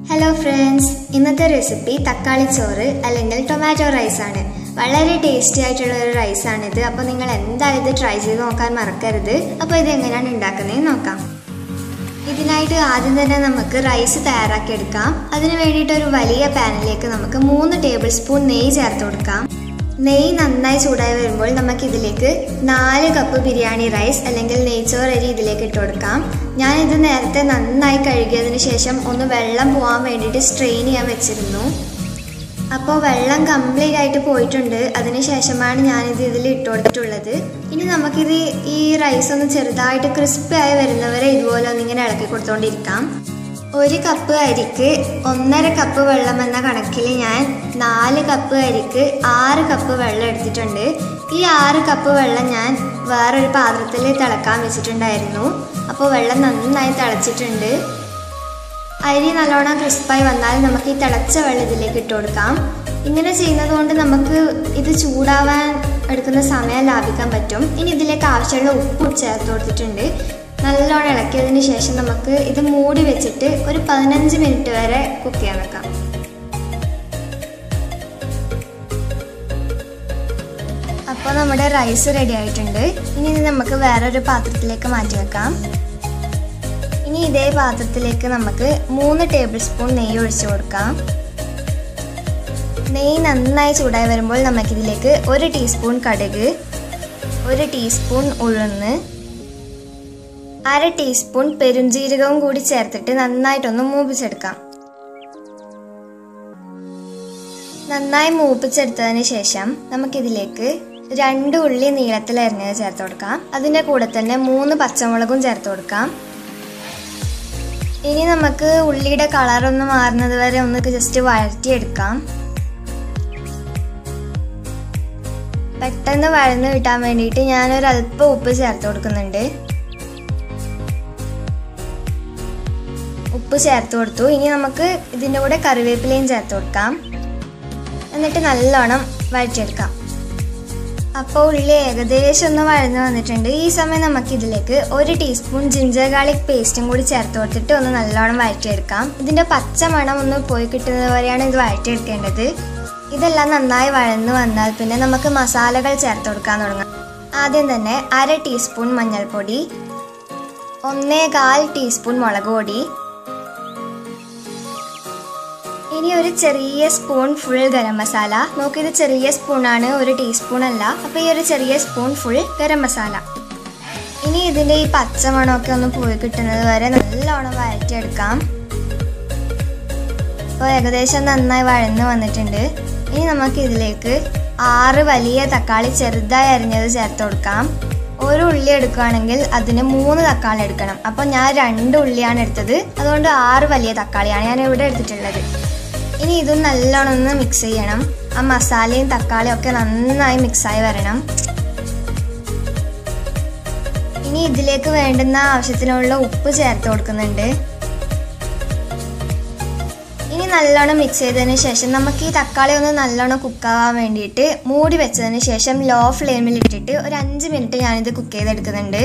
hello friends ഇന്നത്തെ recipe തക്കാളി ചോറ് അല്ലെങ്കിൽ ടൊമാറ്റോ റൈസ് ആണ് വളരെ ടേസ്റ്റി ആയിട്ടുള്ള ഒരു റൈസ് ആണിത് അപ്പോൾ നിങ്ങൾ എന്തായാലും ഇത് ട്രൈ ചെയ്ത് നോക്കാൻ മറക്കരുത് അപ്പോൾ ഇത് എങ്ങനെയാണ് ഉണ്ടാക്കുന്നത് നോക്കാം ഇതിനായിട്ട് ആദ്യം തന്നെ നമുക്ക് റൈസ് തയ്യാറാക്കി എടുക്കാം അതിന് വേണ്ടിയിട്ട് ഒരു വലിയ പാനിലേക്ക് നമുക്ക് മൂന്ന് ടേബിൾ സ്പൂൺ നെയ്യ് ചേർത്ത് കൊടുക്കാം നെയ്യ് നന്നായി ചൂടായി വരുമ്പോൾ നമുക്ക് ഇതിലേക്ക് നാല് കപ്പ് ബിരിയാണി റൈസ് അല്ലെങ്കിൽ നെയ്ച്ചോറ് അരി ഇതിലേക്ക് ഇട്ട് കൊടുക്കാം ഞാനിത് നേരത്തെ നന്നായി കഴുകിയതിന് ശേഷം ഒന്ന് വെള്ളം പോകാൻ വേണ്ടിയിട്ട് സ്ട്രെയിൻ ചെയ്യാൻ വെച്ചിരുന്നു അപ്പോൾ വെള്ളം കംപ്ലീറ്റ് ആയിട്ട് പോയിട്ടുണ്ട് അതിനുശേഷമാണ് ഞാനിത് ഇതിൽ ഇട്ട് കൊടുത്തിട്ടുള്ളത് ഇനി നമുക്കിത് ഈ റൈസ് ഒന്ന് ചെറുതായിട്ട് ക്രിസ്പി ആയി വരുന്നവരെ ഇതുപോലെ ഒന്നിങ്ങനെ ഇളക്കി കൊടുത്തുകൊണ്ടിരിക്കാം ഒരു കപ്പ് അരിക്ക് ഒന്നര കപ്പ് വെള്ളം എന്ന കണക്കിൽ ഞാൻ നാല് കപ്പ് അരിക്ക് ആറ് കപ്പ് വെള്ളം എടുത്തിട്ടുണ്ട് ഈ ആറ് കപ്പ് വെള്ളം ഞാൻ വേറൊരു പാത്രത്തിൽ തിളക്കാൻ വെച്ചിട്ടുണ്ടായിരുന്നു അപ്പോൾ വെള്ളം നന്നായി തിളച്ചിട്ടുണ്ട് അരി നല്ലോണം ക്രിസ്പായി വന്നാൽ നമുക്ക് ഈ തിളച്ച വെള്ളം ഇതിലേക്ക് ഇട്ട് കൊടുക്കാം ഇങ്ങനെ ചെയ്യുന്നത് കൊണ്ട് നമുക്ക് ഇത് ചൂടാവാൻ എടുക്കുന്ന സമയം ലാഭിക്കാൻ പറ്റും ഇനി ഇതിലേക്ക് ആവശ്യമുള്ള ഉപ്പ് ചേർത്ത് കൊടുത്തിട്ടുണ്ട് നല്ലോണം ഇളക്കിയതിന് ശേഷം നമുക്ക് ഇത് മൂടി വെച്ചിട്ട് ഒരു പതിനഞ്ച് മിനിറ്റ് വരെ കുക്ക് ചെയ്യാൻ വെക്കാം അപ്പോൾ നമ്മുടെ റൈസ് റെഡി ആയിട്ടുണ്ട് ഇനി ഇത് നമുക്ക് വേറൊരു പാത്രത്തിലേക്ക് മാറ്റി വെക്കാം ഇനി ഇതേ പാത്രത്തിലേക്ക് നമുക്ക് മൂന്ന് ടേബിൾ സ്പൂൺ നെയ്യ് ഒഴിച്ചു കൊടുക്കാം നെയ്യ് നന്നായി ചൂടായി വരുമ്പോൾ നമുക്കിതിലേക്ക് ഒരു ടീസ്പൂൺ കടുക് ഒരു ടീസ്പൂൺ ഉഴുന്ന് അര ടീസ്പൂൺ പെരുംജീരകവും കൂടി ചേർത്തിട്ട് നന്നായിട്ടൊന്ന് മൂപ്പിച്ചെടുക്കാം നന്നായി മൂപ്പിച്ചെടുത്തതിന് ശേഷം നമുക്കിതിലേക്ക് രണ്ട് ഉള്ളി നീളത്തിൽ അരിഞ്ഞത് ചേർത്ത് കൊടുക്കാം അതിൻ്റെ കൂടെ തന്നെ മൂന്ന് പച്ചമുളകും ചേർത്ത് കൊടുക്കാം ഇനി നമുക്ക് ഉള്ളിയുടെ കളർ ഒന്ന് മാറുന്നത് വരെ ഒന്ന് ജസ്റ്റ് വഴറ്റിയെടുക്കാം പെട്ടെന്ന് വഴന്ന് കിട്ടാൻ വേണ്ടിയിട്ട് ഞാനൊരു അല്പം ഉപ്പ് ചേർത്ത് കൊടുക്കുന്നുണ്ട് ഉപ്പ് ചേർത്ത് കൊടുത്തു ഇനി നമുക്ക് ഇതിൻ്റെ കൂടെ കറിവേപ്പിലയും ചേർത്ത് കൊടുക്കാം എന്നിട്ട് നല്ലോണം വഴറ്റിയെടുക്കാം അപ്പോൾ ഉള്ളി ഏകദേശം ഒന്ന് വഴന്ന് വന്നിട്ടുണ്ട് ഈ സമയം നമുക്ക് ഇതിലേക്ക് ഒരു ടീസ്പൂൺ ജിഞ്ചർ ഗാർലിക് പേസ്റ്റും കൂടി ചേർത്ത് കൊടുത്തിട്ട് ഒന്ന് നല്ലോണം വഴറ്റിയെടുക്കാം ഇതിൻ്റെ പച്ച മണം ഒന്ന് പോയി കിട്ടുന്നത് വരെയാണ് ഇത് വഴറ്റിയെടുക്കേണ്ടത് ഇതെല്ലാം നന്നായി വഴന്ന് വന്നാൽ പിന്നെ നമുക്ക് മസാലകൾ ചേർത്ത് കൊടുക്കാൻ തുടങ്ങാം ആദ്യം തന്നെ അര ടീസ്പൂൺ മഞ്ഞൾപ്പൊടി ഒന്നേകാൽ ടീസ്പൂൺ മുളക് പൊടി ഇനി ഒരു ചെറിയ സ്പൂൺ ഫുൾ ഗരം മസാല നോക്കിയത് ചെറിയ സ്പൂണാണ് ഒരു ടീസ്പൂൺ അല്ല അപ്പോൾ ഈ ഒരു ചെറിയ സ്പൂൺ ഫുൾ ഗരം മസാല ഇനി ഇതിൻ്റെ ഈ പച്ചമണമൊക്കെ ഒന്ന് പോയി കിട്ടുന്നത് വരെ നല്ലോണം വഴറ്റിയെടുക്കാം അപ്പോൾ ഏകദേശം നന്നായി വഴന്ന് വന്നിട്ടുണ്ട് ഇനി നമുക്ക് ഇതിലേക്ക് ആറ് വലിയ തക്കാളി ചെറുതായി അരിഞ്ഞത് ചേർത്ത് കൊടുക്കാം ഒരു ഉള്ളി എടുക്കുകയാണെങ്കിൽ അതിന് മൂന്ന് തക്കാളി എടുക്കണം അപ്പോൾ ഞാൻ രണ്ട് ഉള്ളിയാണ് എടുത്തത് അതുകൊണ്ട് ആറ് വലിയ തക്കാളിയാണ് ഞാൻ ഇവിടെ എടുത്തിട്ടുള്ളത് ഇനി ഇതും നല്ലോണം ഒന്ന് മിക്സ് ചെയ്യണം ആ മസാലയും തക്കാളിയും ഒക്കെ നന്നായി മിക്സായി വരണം ഇനി ഇതിലേക്ക് വേണ്ടുന്ന ആവശ്യത്തിനുള്ള ഉപ്പ് ചേർത്ത് കൊടുക്കുന്നുണ്ട് ഇനി നല്ലോണം മിക്സ് ചെയ്തതിന് ശേഷം നമുക്ക് ഈ തക്കാളി ഒന്ന് നല്ലോണം കുക്കാവാൻ വേണ്ടിയിട്ട് മൂടി വെച്ചതിന് ശേഷം ലോ ഫ്ലെയിമിൽ ഇട്ടിട്ട് ഒരു അഞ്ച് മിനിറ്റ് ഞാനിത് കുക്ക് ചെയ്തെടുക്കുന്നുണ്ട്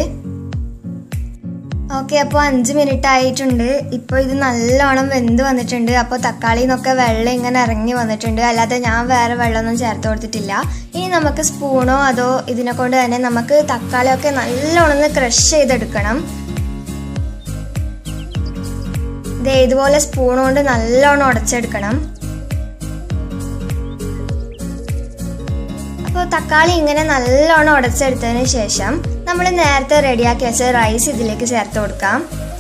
ഓക്കെ അപ്പോൾ അഞ്ച് മിനിറ്റ് ആയിട്ടുണ്ട് ഇപ്പോൾ ഇത് നല്ലോണം വെന്ത് വന്നിട്ടുണ്ട് അപ്പോൾ തക്കാളിയിൽ നിന്നൊക്കെ വെള്ളം ഇങ്ങനെ ഇറങ്ങി വന്നിട്ടുണ്ട് അല്ലാതെ ഞാൻ വേറെ വെള്ളമൊന്നും ചേർത്ത് കൊടുത്തിട്ടില്ല ഇനി നമുക്ക് സ്പൂണോ അതോ ഇതിനെ കൊണ്ട് തന്നെ നമുക്ക് തക്കാളിയൊക്കെ നല്ലോണം ഒന്ന് ക്രഷ് ചെയ്തെടുക്കണം ഇതേ ഇതുപോലെ സ്പൂൺ കൊണ്ട് നല്ലോണം ഉടച്ചെടുക്കണം അപ്പോൾ തക്കാളി ഇങ്ങനെ നല്ലോണം ഉടച്ചെടുത്തതിന് ശേഷം നമ്മൾ നേരത്തെ റെഡിയാക്കി വെച്ച റൈസ് ഇതിലേക്ക് ചേർത്ത് കൊടുക്കാം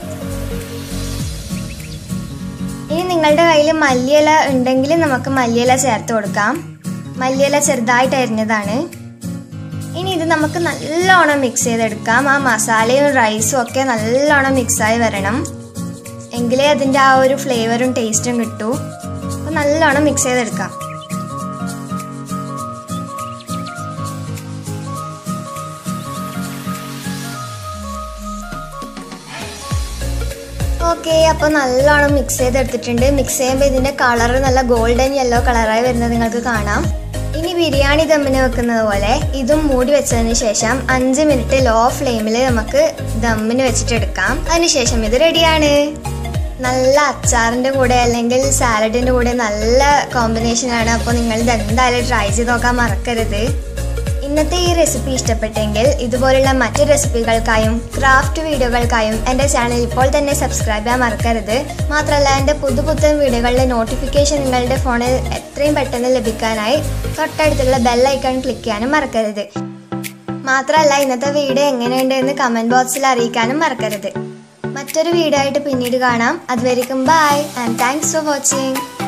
ഇനി നിങ്ങളുടെ കയ്യിൽ മല്ലിയില ഉണ്ടെങ്കിൽ നമുക്ക് മല്ലിയില ചേർത്ത് കൊടുക്കാം മല്ലിയില ചെറുതായിട്ട് അരിഞ്ഞതാണ് ഇനി ഇത് നമുക്ക് നല്ലോണം മിക്സ് ചെയ്തെടുക്കാം ആ മസാലയും റൈസും ഒക്കെ നല്ലോണം മിക്സായി വരണം എങ്കിലേ അതിൻ്റെ ആ ഒരു ഫ്ലേവറും ടേസ്റ്റും കിട്ടൂ അപ്പോൾ നല്ലോണം മിക്സ് ചെയ്തെടുക്കാം ഓക്കെ അപ്പോൾ നല്ലോണം മിക്സ് ചെയ്തെടുത്തിട്ടുണ്ട് മിക്സ് ചെയ്യുമ്പോൾ ഇതിൻ്റെ കളർ നല്ല ഗോൾഡൻ യെല്ലോ കളറായി വരുന്നത് നിങ്ങൾക്ക് കാണാം ഇനി ബിരിയാണി ദമ്മിന് വെക്കുന്നത് പോലെ ഇതും മൂടി വെച്ചതിന് ശേഷം അഞ്ച് മിനിറ്റ് ലോ ഫ്ലെയിമിൽ നമുക്ക് ദമ്മിന് വെച്ചിട്ട് എടുക്കാം അതിനുശേഷം ഇത് റെഡിയാണ് നല്ല അച്ചാറിൻ്റെ കൂടെ അല്ലെങ്കിൽ സാലഡിൻ്റെ കൂടെ നല്ല കോമ്പിനേഷനാണ് അപ്പോൾ നിങ്ങൾ ഇത് എന്തായാലും ട്രൈ ചെയ്ത് നോക്കാൻ മറക്കരുത് ഇന്നത്തെ ഈ റെസിപ്പി ഇഷ്ടപ്പെട്ടെങ്കിൽ ഇതുപോലുള്ള മറ്റു റെസിപ്പികൾക്കായും ക്രാഫ്റ്റ് വീഡിയോകൾക്കായും എൻ്റെ ചാനൽ ഇപ്പോൾ തന്നെ സബ്സ്ക്രൈബ് ചെയ്യാൻ മറക്കരുത് മാത്രമല്ല എൻ്റെ പുതുപുത്തൻ വീഡിയോകളുടെ നോട്ടിഫിക്കേഷൻ നിങ്ങളുടെ ഫോണിൽ എത്രയും പെട്ടെന്ന് ലഭിക്കാനായി തൊട്ടടുത്തുള്ള ബെൽ ഐക്കൺ ക്ലിക്ക് ചെയ്യാനും മറക്കരുത് മാത്രമല്ല ഇന്നത്തെ വീഡിയോ എങ്ങനെയുണ്ട് എന്ന് കമൻറ്റ് ബോക്സിൽ അറിയിക്കാനും മറക്കരുത് മറ്റൊരു വീഡിയോ ആയിട്ട് പിന്നീട് കാണാം അതുവരെയും bye and thanks for watching